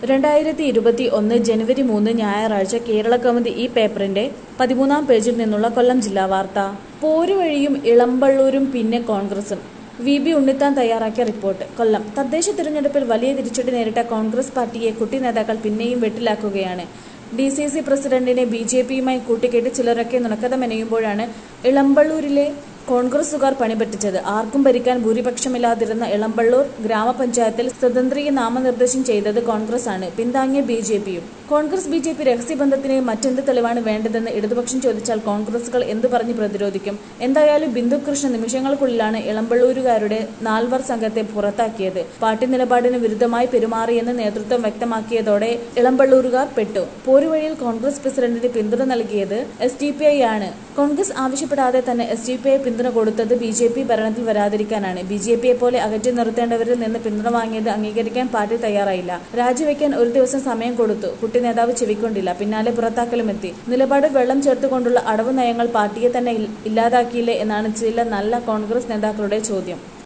രണ്ടായിരത്തി ഇരുപത്തി ഒന്ന് ജനുവരി മൂന്ന് ഞായറാഴ്ച കേരള കൗമുദി ഈ പേപ്പറിന്റെ പതിമൂന്നാം പേജിൽ നിന്നുള്ള കൊല്ലം ജില്ലാ വാർത്ത പോരുവഴിയും ഇളമ്പള്ളൂരും പിന്നെ കോൺഗ്രസും വി ബി ഉണ്ണിത്താൻ തയ്യാറാക്കിയ റിപ്പോർട്ട് കൊല്ലം തദ്ദേശ തിരഞ്ഞെടുപ്പിൽ വലിയ തിരിച്ചടി നേരിട്ട കോൺഗ്രസ് പാർട്ടിയെ കുട്ടി നേതാക്കൾ പിന്നെയും വെട്ടിലാക്കുകയാണ് ഡി സി സി പ്രസിഡന്റിനെ ബി ജെ പിയുമായി കൂട്ടിക്കെട്ടി ചിലരൊക്കെ നുണക്കഥ മെനയുമ്പോഴാണ് ഇളമ്പള്ളൂരിലെ കോൺഗ്രസുകാർ പണിപറ്റിച്ചത് ആർക്കും ഭരിക്കാൻ ഭൂരിപക്ഷമില്ലാതിരുന്ന ഇളമ്പള്ളൂർ ഗ്രാമപഞ്ചായത്തിൽ സ്വതന്ത്രയെ നാമനിർദ്ദേശം ചെയ്തത് കോൺഗ്രസ് ആണ് പിന്താങ്ങിയ ബി ജെ പിയും കോൺഗ്രസ് ബി ജെ പി രഹസ്യബന്ധത്തിന് മറ്റെന്ത് തെളിവാണ് വേണ്ടതെന്ന് ഇടതുപക്ഷം ചോദിച്ചാൽ കോൺഗ്രസുകൾ എന്തു പറഞ്ഞ് പ്രതിരോധിക്കും എന്തായാലും ബിന്ദു കൃഷ്ണ നിമിഷങ്ങൾക്കുള്ളിലാണ് ഇളമ്പള്ളൂരുകാരുടെ നാൽവർ സംഘത്തെ പുറത്താക്കിയത് പാർട്ടി നിലപാടിന് വിരുദ്ധമായി പെരുമാറിയെന്ന് നേതൃത്വം വ്യക്തമാക്കിയതോടെ ഇളമ്പള്ളൂരുകാർ പെട്ടു പോരുവഴിയിൽ കോൺഗ്രസ് പ്രസിഡന്റിന് പിന്തുണ നൽകിയത് എസ് ഡി പി ഐ ആണ് കോൺഗ്രസ് ആവശ്യപ്പെടാതെ തന്നെ എസ് ഡി പി ഐ പിന്തുണ കൊടുത്തത് ബി ജെ പി ഭരണത്തിൽ വരാതിരിക്കാനാണ് ബി ജെ പിയെ പോലെ അകറ്റി നിർത്തേണ്ടവരിൽ നിന്ന് പിന്തുണ വാങ്ങിയത് അംഗീകരിക്കാൻ പാർട്ടി തയ്യാറായില്ല രാജിവെക്കാൻ ഒരു ദിവസം സമയം കൊടുത്തു കുട്ടി നേതാവ് ചെവിക്കൊണ്ടില്ല പിന്നാലെ പുറത്താക്കലുമെത്തി നിലപാട് വെള്ളം ചേർത്തുകൊണ്ടുള്ള അടവ് നയങ്ങൾ പാർട്ടിയെ തന്നെ ഇൽ- ഇല്ലാതാക്കിയില്ലേ എന്നാണ് ചില നല്ല കോൺഗ്രസ് നേതാക്കളുടെ ചോദ്യം